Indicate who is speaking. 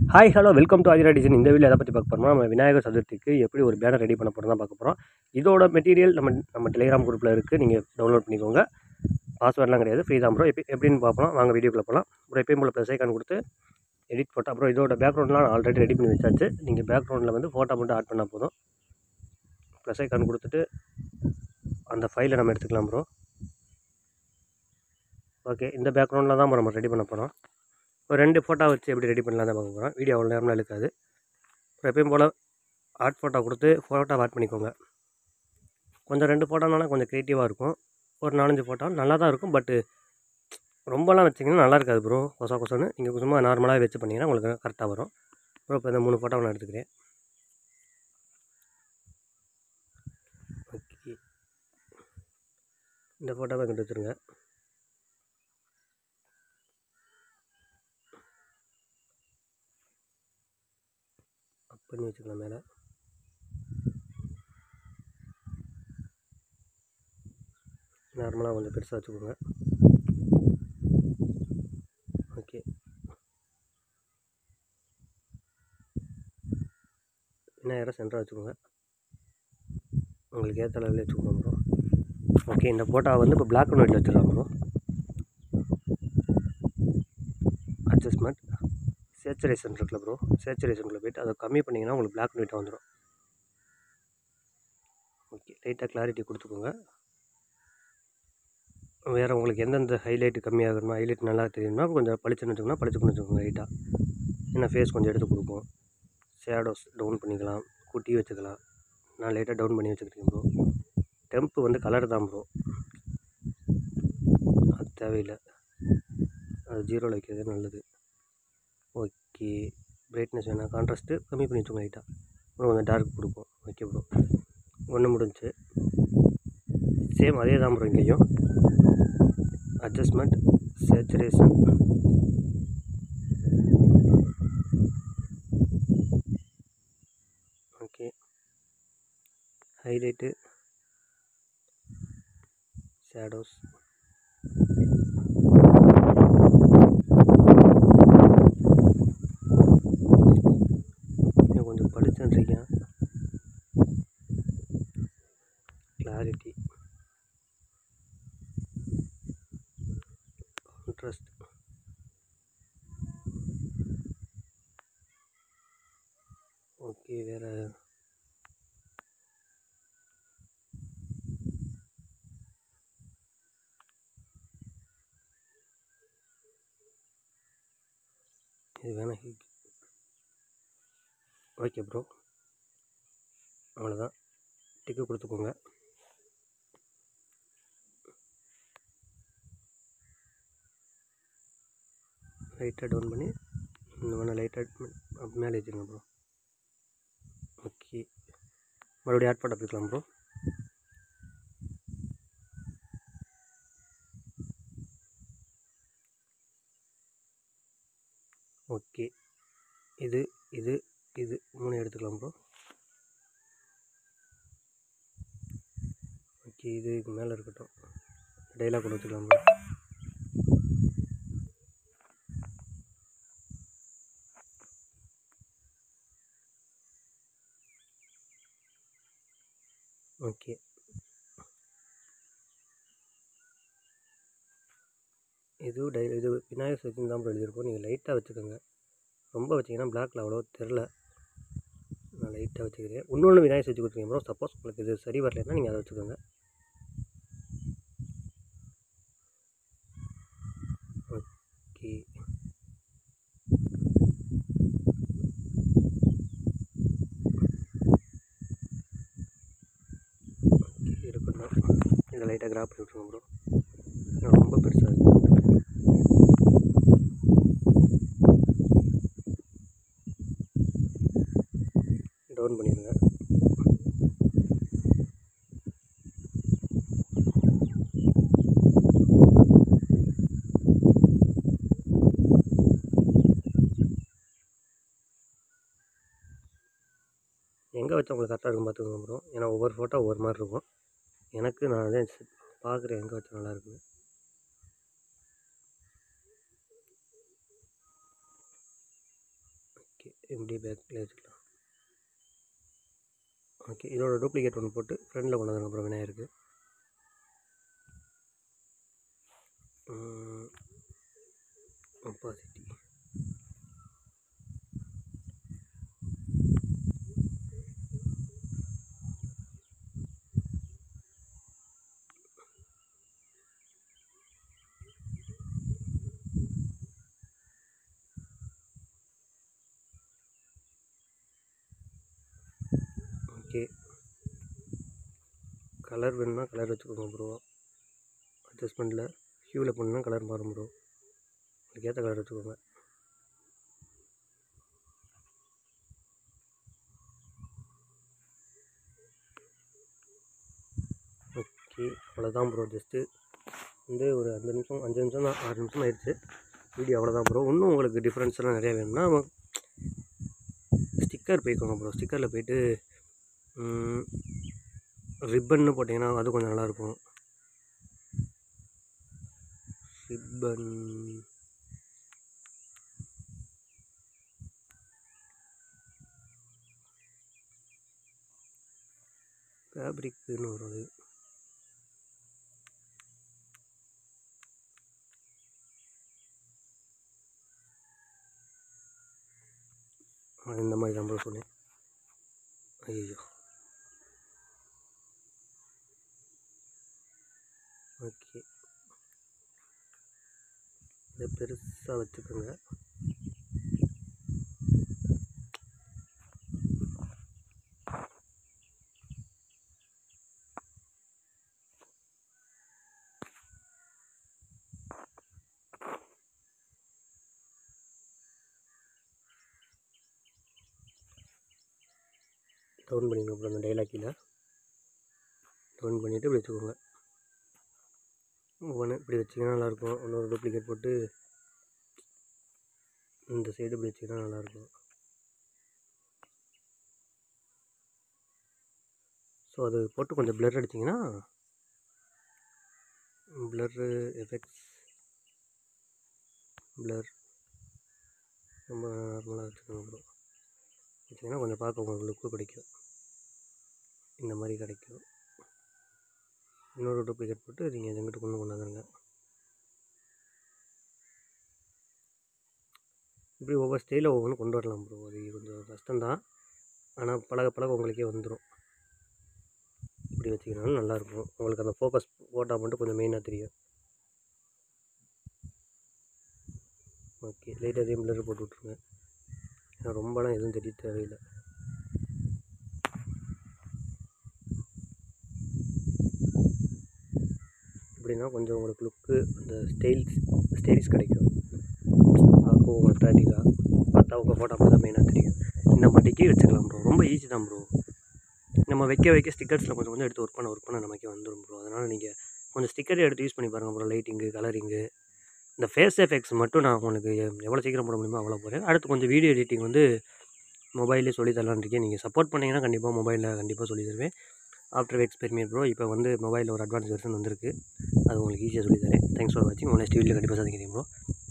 Speaker 1: hi hello welcome to Aathira design இந்த video எதை பற்றி பார்க்க போகிறோம்னா நம்ம விநாயகர் சதுர்த்திக்கு எப்படி ஒரு பேனர் ரெடி பண்ண போகிறோம் தான் பார்க்க போகிறோம் இதோட மெட்டீரியல் நம்ம நம்ம டெலிகிராம் குரூப்பில் இருக்குது நீங்கள் டவுன்லோட் பண்ணிக்கோங்க பாஸ்வேர்ட்லாம் கிடையாது ஃப்ரீ தான் ப்ரோ எப்படி எப்படின்னு பார்ப்போம் வாங்க வீடியோக்குள்ளே போகலாம் அப்புறம் எப்பயும் போல் ப்ளஸ் ஐக்கான் கொடுத்து எடிட் ஃபோட்டோ அப்புறம் இதோட பேக்ரவுண்ட்லாம் ஆல்ரெடி ரெடி பண்ணி வச்சாச்சு நீங்கள் பேக்ரவுண்டில் வந்து ஃபோட்டோ மட்டும் ஆட் பண்ணால் போதும் ப்ளஸ் ஐக்கான் கொடுத்துட்டு அந்த ஃபைலை நம்ம எடுத்துக்கலாம் ப்ரோ ஓகே இந்த பேக்ரவுண்டில் தான் நம்ம ரெடி பண்ண போகிறோம் ஒரு ரெண்டு ஃபோட்டோ வச்சு எப்படி ரெடி பண்ணலாம் தான் பார்க்க போகிறோம் வீடியோ அவ்வளோ நேரம்லாம் இழுக்காது அப்புறம் எப்பயும் போல் ஆர்ட் ஃபோட்டோ கொடுத்து ஃபோட்டோ ஆட் பண்ணிக்கோங்க கொஞ்சம் ரெண்டு ஃபோட்டோனால கொஞ்சம் க்ரியேட்டிவாக இருக்கும் ஒரு நாலஞ்சு ஃபோட்டோ நல்லா தான் இருக்கும் பட்டு ரொம்பலாம் வச்சிங்கன்னா நல்லா இருக்காது ப்ரோ கொசா கொசன்னு நீங்கள் சும்மா நார்மலாக வச்சு பண்ணிங்கன்னா உங்களுக்கு கரெக்டாக வரும் ப்ரோ இப்போ இந்த மூணு ஃபோட்டோ நான் எடுத்துக்கிறேன் ஓகே இந்த ஃபோட்டோவை எங்கிட்ட வச்சுருங்க அப் பண்ணி வச்சுக்கலாம் மேலே நார்மலாக கொஞ்சம் பெருசாக வச்சுக்கோங்க ஓகே விநாயகரை சென்டராக வச்சுக்கோங்க உங்களுக்கு ஏற்ற அளவில் வச்சுக்கோங்க ப்ரோ ஓகே இந்த ஃபோட்டோவை வந்து இப்போ பிளாக் அண்ட் ஒயிட்டில் வச்சிடலாம் ப்ரோ அட்ஜஸ்ட்மெண்ட் சேச்சுரேஷன் இருக்குல்ல ப்ரோ சேச்சுரேஷனில் போய்ட்டு அதை கம்மி பண்ணிங்கன்னா உங்களுக்கு பிளாக் அண்ட் ஒயிட்டாக வந்துடும் ஓகே லைட்டாக கிளாரிட்டி கொடுத்துக்கோங்க வேறு உங்களுக்கு எந்தெந்த ஹைலைட்டு கம்மியாகணுமோ ஹைலைட் நல்லா தெரியும்னா கொஞ்சம் பளிச்சுன்னு வச்சுக்கோங்க பளிச்சுன்னு வச்சுக்கோங்க லைட்டாக ஏன்னா ஃபேஸ் கொஞ்சம் எடுத்து கொடுக்கும் ஷேடோஸ் டவுன் பண்ணிக்கலாம் கூட்டி வச்சுக்கலாம் நான் லைட்டாக டவுன் பண்ணி வச்சுக்கிறேன் ப்ரோ டெம்ப்பு வந்து கலர் தான் ப்ரோ அது தேவையில்லை அது ஜீரோவில் வைக்கிறது நல்லது ஓகே பிரைட்னஸ் வேணாம் கான்ட்ராஸ்ட்டு கம்மி பண்ணி வச்சுக்கோங்க லைட்டாக அப்புறம் கொஞ்சம் டார்க் கொடுக்கும் ஓகே ப்ரோ ஒன்று முடிஞ்சு சேம் அதே தான் ப்ரோ இங்கேயும் adjustment saturation okay highlight shadows கொஞ்சம் படிச்சுருக்கேன் கிளாரிட்டி கான்ட்ராஸ்ட் ஓகே வேறு இது வேணாம் ஓகே ப்ரோ அவ்வளோதான் டிக்கு கொடுத்துக்கோங்க லைட்டாக டவுன் பண்ணி இன்னும் வேணால் லைட்டாக மேலே வச்சுருங்க ப்ரோ ஓகே மறுபடியும் ஆட் பண்ண போய்க்கலாம் ப்ரோ ஓகே இது இது இது மூணு எடுத்துக்கலாம் ப்ரோ ஓகே இது இதுக்கு மேலே இருக்கட்டும் டைலாக் கொண்டு வச்சுக்கலாம் ப்ரோ ஓகே இது டை இது விநாயகர் சதுர்த்தி தான் ப்ரோ எழுதியிருக்கோம் நீங்கள் லைட்டாக வச்சுக்கோங்க ரொம்ப வச்சிங்கன்னா பிளாக்ல அவ்வளோ தெரில நான் லைட்டாக வச்சுக்கிறேன் இன்னொன்று விநாயகர் சதுர்த்தி கொடுத்துருங்க ப்ரோ சப்போஸ் உங்களுக்கு இது சரி வரலைன்னா நீங்கள் அதை வச்சுக்கோங்க ஓகே ஓகே இருக்கட்டும் இதை லைட்டாக கிராப் பண்ணி விட்ருங்க ப்ரோ ரொம்ப பெருசாக இருக்குது டவுன் பண்ணிடுங்க எங்கே வச்சா உங்களுக்கு கரெக்டாக இருக்கும் பார்த்துக்கோங்க ப்ரோ ஏன்னா ஒவ்வொரு ஃபோட்டோ ஒவ்வொரு மாதிரி இருக்கும் எனக்கு நான் அதே பார்க்குறேன் எங்கே வச்சா நல்லா இருக்குன்னு ஓகே ஓகே இப்படி பேக்கில் வச்சுக்கலாம் ஓகே இதோட டூப்ளிகேட் ஒன்று போட்டு ஃப்ரண்டில் கொண்டு வந்துருங்க அப்புறம் விநாயகருக்கு ஒப்பாசிட்டி ஓகே கலர் வேணும்னா கலர் வச்சுக்கோங்க ப்ரோ அட்ஜஸ்ட்மெண்ட்டில் ஹியூவில் பண்ணால் கலர் மாறும் ப்ரோ அதுக்கு ஏற்ற கலர் வச்சுக்கோங்க ஓகே அவ்வளோதான் ப்ரோ ஜஸ்ட்டு வந்து ஒரு அஞ்சு நிமிஷம் அஞ்சு நிமிஷம் தான் ஆறு நிமிஷம் ஆயிடுச்சு வீடியோ அவ்வளோதான் ப்ரோ இன்னும் உங்களுக்கு டிஃப்ரென்ஸ் எல்லாம் நிறையா வேணும்னா ஸ்டிக்கர் போய்க்கோங்க ப்ரோ ஸ்டிக்கரில் போயிட்டு ரிப்பன்னு போட்டிங்கன்னா அது கொஞ்சம் நல்லாயிருக்கும் ரிப்பன் ஃபேப்ரிக்குன்னு வரும் அது அது இந்த மாதிரி தான் ப்ரோ சொன்னேன் ஐயோ ஓகே இதை பெருசாக வச்சுக்கோங்க டவுன் பண்ணிங்க அப்புறம் அந்த டைலாக் கீழே டவுன் பண்ணிவிட்டு இப்படி வச்சுக்கோங்க ஒன்று இப்படி வச்சிங்கன்னா நல்லாயிருக்கும் இன்னொரு டூப்ளிகேட் போட்டு இந்த சைடு இப்படி வச்சிங்கன்னா நல்லாயிருக்கும் ஸோ அது போட்டு கொஞ்சம் பிளர் அடிச்சிங்கன்னா பிளரு எஃபெக்ட்ஸ் பிளர் ரொம்ப நார்மலாக வச்சுக்கோங்க ப்ரோ வச்சிங்கன்னா கொஞ்சம் பார்க்க உங்களுக்கு லுக்கு கிடைக்கும் இந்த மாதிரி கிடைக்கும் இன்னொரு டூப்ளிகேட் போட்டு நீங்கள் எங்கிட்ட கொண்டு கொண்டாந்துருங்க இப்படி ஒவ்வொரு ஸ்டைலில் ஒவ்வொன்றும் கொண்டு வரலாம் ப்ரோ அது கொஞ்சம் கஷ்டம்தான் ஆனால் பழக பழக உங்களுக்கே வந்துடும் இப்படி வச்சிங்கனாலும் நல்லாயிருக்கும் உங்களுக்கு அந்த ஃபோக்கஸ் போட்டால் மட்டும் கொஞ்சம் மெயினாக தெரியும் ஓகே லைட்டாக அதே பிளர் போட்டு விட்ருங்க ஏன்னா ரொம்பலாம் எதுவும் தெரிய தேவையில்லை இப்படின்னா கொஞ்சம் உங்களுக்கு லுக்கு அந்த ஸ்டைல்ஸ் ஸ்டைல்ஸ் கிடைக்கும் பார்க்கவும் அட்ராக்டிவாக பார்த்தா உங்கள் ஃபோட்டோ அப்போ தான் மெயினாக தெரியும் இந்த மாட்டிக்கு வச்சுக்கலாம் ப்ரோ ரொம்ப ஈஸி தான் ப்ரோ நம்ம வைக்க வைக்க ஸ்டிக்கர்ஸில் கொஞ்சம் கொஞ்சம் எடுத்து ஒர்க் பண்ண ஒர்க் பண்ண நமக்கே வந்துடும் ப்ரோ அதனால் நீங்கள் கொஞ்சம் ஸ்டிக்கரே எடுத்து யூஸ் பண்ணி பாருங்கள் ப்ரோ லைட்டிங்கு கலரிங்கு இந்த ஃபேஸ் எஃபெக்ட்ஸ் மட்டும் நான் உங்களுக்கு எவ்வளோ சீக்கிரம் போட முடியுமோ அவ்வளோ போகிறேன் அடுத்து கொஞ்சம் வீடியோ எடிட்டிங் வந்து மொபைல்லே சொல்லி தரலான்னு இருக்கேன் நீங்கள் சப்போர்ட் பண்ணிங்கன்னா கண்டிப்பாக மொபைலில் கண்டிப்பாக சொல்லி தருவேன் ஆஃப்டர் எக்ஸ் பெர்மியர் ப்ரோ இப்போ வந்து மொபைலில் ஒரு அட்வான்ஸ் வெர்ஷன் வந்திருக்கு அது உங்களுக்கு ஈஸியாக சொல்லி தரேன் தேங்க்ஸ் ஃபார் வாட்சிங் உங்களை நெக்ஸ்ட் வீடியோ கண்டிப்பாக சந்திக்கிறேன் ப்ரோ